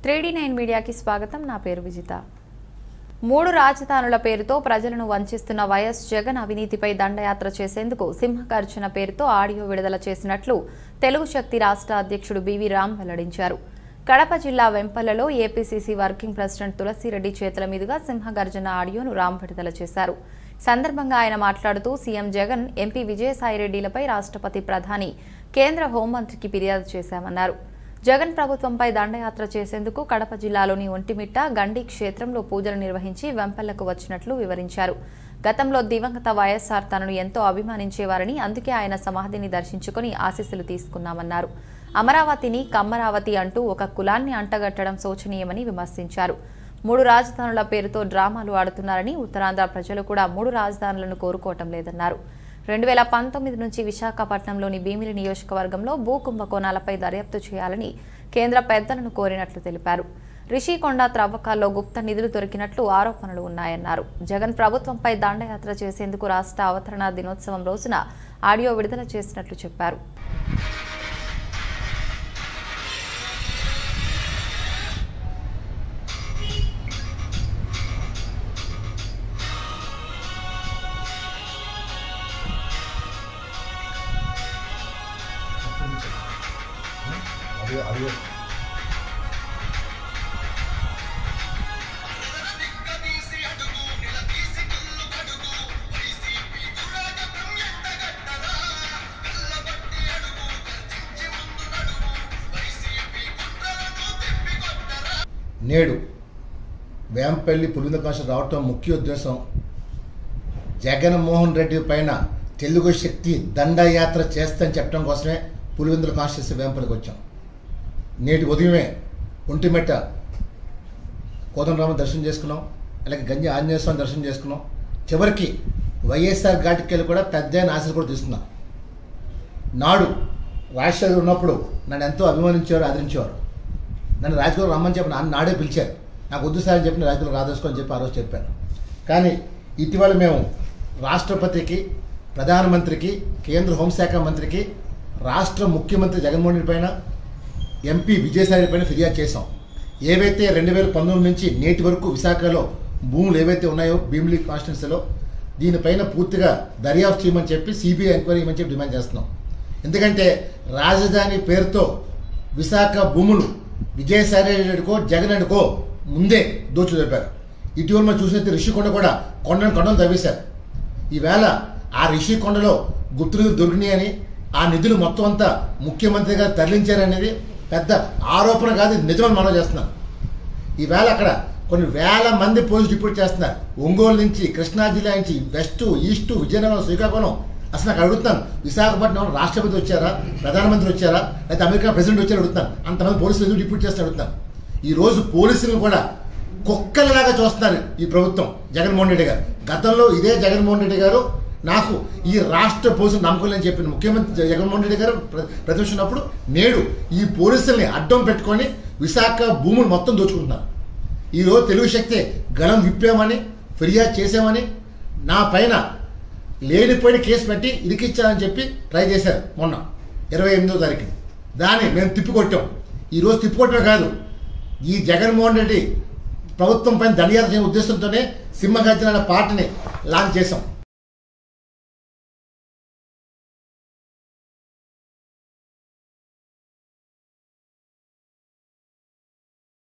three D nine మీడియాకి స్వాగతం నా పేరు విజిత మూడు రాజధానుల పేరుతో ప్రజలను వంచిస్తున్న వైఎస్ జగన్ అవినీతిపై దండయాత్ర చేసేందుకు సింహగర్జన పేరుతో ఆడియో విడుదల చేసినట్లు తెలుగు శక్తి రాష్ట్ర అధ్యక్షుడు బివి రామ్ వెల్లడించారు కడప జిల్లా వెంపల్లలో ఏపీసీసీ వర్కింగ్ ప్రెసిడెంట్ తులసిరెడ్డి చేతుల మీదుగా సింహగర్జన ఆడియోను రామ్ విడుదల చేశారు సందర్భంగా ఆయన మాట్లాడుతూ సీఎం జగన్ ఎంపీ విజయసాయిరెడ్డిలపై రాష్ట్రపతి ప్రధాని కేంద్ర హోంమంత్రికి ఫిర్యాదు చేశామన్నారు జగన్ ప్రభుత్వంపై దండయాత్ర చేసేందుకు కడప జిల్లాలోని ఒంటిమిట్ట గండి క్షేత్రంలో పూజలు నిర్వహించి వెంపల్లకు వచ్చినట్లు వివరించారు గతంలో దివంగత వైఎస్ఆర్ తనను ఎంతో అభిమానించేవారని అందుకే ఆయన సమాధిని దర్శించుకుని ఆశీస్సులు తీసుకున్నామన్నారు అమరావతిని కమ్మరావతి అంటూ ఒక కులాన్ని అంటగట్టడం శోచనీయమని విమర్శించారు మూడు రాజధానుల పేరుతో డ్రామాలు ఆడుతున్నారని ఉత్తరాంధ్ర ప్రజలు కూడా మూడు రాజధానులను కోరుకోవటం లేదన్నారు రెండు వేల పంతొమ్మిది నుంచి విశాఖపట్నంలోని భీమిలి నియోజకవర్గంలో భూ కుంభకోణాలపై దర్యాప్తు చేయాలని కేంద్ర పెద్దలను కోరినట్లు తెలిపారు రిషికొండ త్రవ్వకాల్లో గుప్త నిధులు దొరికినట్లు ఆరోపణలు ఉన్నాయన్నారు జగన్ ప్రభుత్వంపై దండయాత్ర చేసేందుకు రాష్ట్ర అవతరణ దినోత్సవం రోజున ఆడియో విడుదల చేసినట్లు చెప్పారు అడిగే అడిగే నిక్కదీసి అడుగు నిలదీసి కళ్ళు కడుగు వైసీపీ దురాగతం ఎండగట్టరా కళ్ళబట్టి అడుగు గర్జించి ముందు నడుగు వైసీపీ కుట్రలను తిప్పికొట్టరా నేడు వేంపల్లి పులింద కాన్స్టిట్యూషన్ రావటం ముఖ్య ఉద్దేశం జగన్మోహన్ రెడ్డి పైన తెలుగు శక్తి దండయాత్ర చేస్తని చెప్పడం కోసమే పులివెందుల కాన్స్టిట్యూన్సీ వేంపల్లికి వచ్చాం నేటి ఉదయమే ఒంటిమెట్ట కోదండరామ దర్శనం చేసుకున్నాం అలాగే గంజి ఆంజనేయ స్వామి దర్శనం చేసుకున్నాం చివరికి వైఎస్ఆర్ ఘాటికి వెళ్ళి కూడా పెద్ద ఆశలు కూడా తీసుకున్నాం నాడు రాజశేఖర్ ఉన్నప్పుడు నన్ను ఎంతో అభిమానించేవారు ఆదరించేవారు నన్ను రాజకీయాలు రమ్మని చెప్పి నన్ను నాడే పిలిచారు నాకు వద్దు సార్ అని చెప్పి రాజకీయాలు రాదేసుకోని చెప్పి ఆ రోజు చెప్పాను కానీ ఇటీవల మేము రాష్ట్రపతికి ప్రధానమంత్రికి కేంద్ర హోంశాఖ మంత్రికి రాష్ట్ర ముఖ్యమంత్రి జగన్మోహన్ రెడ్డి పైన ఎంపీ విజయసాయి రెడ్డి పైన ఫిర్యాదు చేశాం ఏవైతే రెండు వేల పంతొమ్మిది నుంచి నేటి వరకు విశాఖలో భూములు ఏవైతే ఉన్నాయో భీమిలి కాన్స్టిట్యున్సీలో దీనిపైన పూర్తిగా దర్యాప్తు చేయమని చెప్పి సిబిఐ ఎంక్వైరీ చేయమని చెప్పి డిమాండ్ చేస్తున్నాం ఎందుకంటే రాజధాని పేరుతో విశాఖ భూములు విజయసాయి రెడ్డికో జగన్ రెడ్డికో ముందే దోచు చెప్పారు ఇటీవల మనం చూసినట్టు రిషికొండ కూడా కొండను కొండను తవ్వేశారు ఈవేళ ఆ రిషికొండలో గుప్త నిధులు దొరికినాయని ఆ నిధులు మొత్తం అంతా ముఖ్యమంత్రి గారు తరలించారనేది పెద్ద ఆరోపణ కాదు ఇది నిజమని మనం చేస్తున్నాం ఈవేళ అక్కడ కొన్ని వేల మంది పోలీసు రిపోర్ట్ చేస్తున్నారు ఒంగోలు నుంచి కృష్ణా జిల్లా నుంచి వెస్ట్ ఈస్ట్ విజయనగరం శ్రీకాకుళం అసలు నాకు అడుగుతాను విశాఖపట్నం రాష్ట్రపతి వచ్చారా ప్రధానమంత్రి వచ్చారా లేకపోతే అమెరికా ప్రెసిడెంట్ వచ్చారా అడుగుతాను అంతమంది పోలీసులు ఎందుకు రిపోర్ట్ చేస్తే అడుగుతాను ఈ రోజు పోలీసులను కూడా కుక్కలలాగా చూస్తున్నారు ఈ ప్రభుత్వం జగన్మోహన్ రెడ్డి గారు గతంలో ఇదే జగన్మోహన్ రెడ్డి గారు నాకు ఈ రాష్ట్ర పోలీసులు నమ్మకం లేని చెప్పిన ముఖ్యమంత్రి జగన్మోహన్ రెడ్డి గారు ప్ర- ప్రతిపక్షం ఉన్నప్పుడు నేడు ఈ పోలీసుల్ని అడ్డం పెట్టుకొని విశాఖ భూములు మొత్తం దోచుకుంటున్నారు ఈరోజు తెలుగు శక్తి గలం విప్పామని ఫిర్యాదు చేసామని నా పైన లేనిపోయిన కేసు పెట్టి ఇరికిచ్చారని చెప్పి ట్రై చేశారు మొన్న ఇరవై ఎనిమిదో తారీఖు దాన్ని మేము తిప్పికొట్టాం ఈరోజు తిప్పికొట్టడం కాదు ఈ జగన్మోహన్ రెడ్డి ప్రభుత్వం పైన దండయాత్ర చేయని ఉద్దేశంతోనే సింహగర్జన అనే పార్టీని లాంచ్ చేశాం